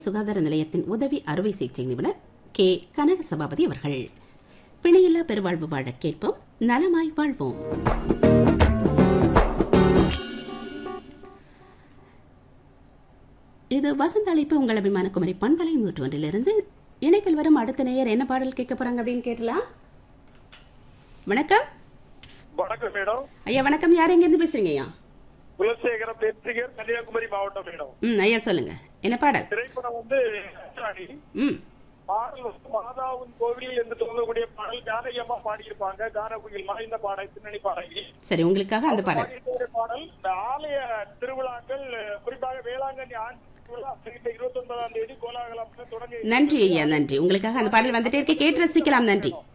சுகாதார நிலையத்தின் உதவி அறுவை சிகிச்சை நிபுணர் கே கனக சபாபதி அவர்கள் பிணையில்லா பெருவாழ்வு வாழ கேட்போம் நலமாய் வாழ்வோம் இது வசந்த அழைப்பு உங்கள் அபிமான குமரி பண்பலை நூற்று ஒன்றிலிருந்து இணைப்பில் வரும் அடுத்த நேயர் என்ன பாடல் கேட்க போறாங்க அப்படின்னு கேட்டலாம் வணக்கம் வணக்கம் மேடம் ஐயா வணக்கம் யார் எங்கேருந்து பேசுறீங்க ஐயா குலசேகரம் தென்சிகர் கன்னியாகுமரி மாவட்டம் மேடம் ம் ஐயா சொல்லுங்க என்ன பாடல் திரைப்படம் வந்து ராணி. ம் பாடல் வந்து மாதாவின் கோவில் என்று சொல்லக்கூடிய பாடல் ஜானகியம்மா பாடியிருப்பாங்க கானகுயில் மறைந்த பாடல் பின்னணி பாடகி சரி உங்களுக்காக அந்த பாடல் பாடியிருக்கிற பாடல் இந்த ஆலய திருவிழாக்கள் குறிப்பாக வேளாங்கண்ணி ஆண்டு திருவிழா இருபத்தி ஒன்பதாம் தேதி கோலாகலம் தொடங்கி நன்றி ஐயா நன்றி உங்களுக்காக அந்த பாடல் வந்துட்டே இருக்க கேட்டு ரசிக்கலாம் நன்றி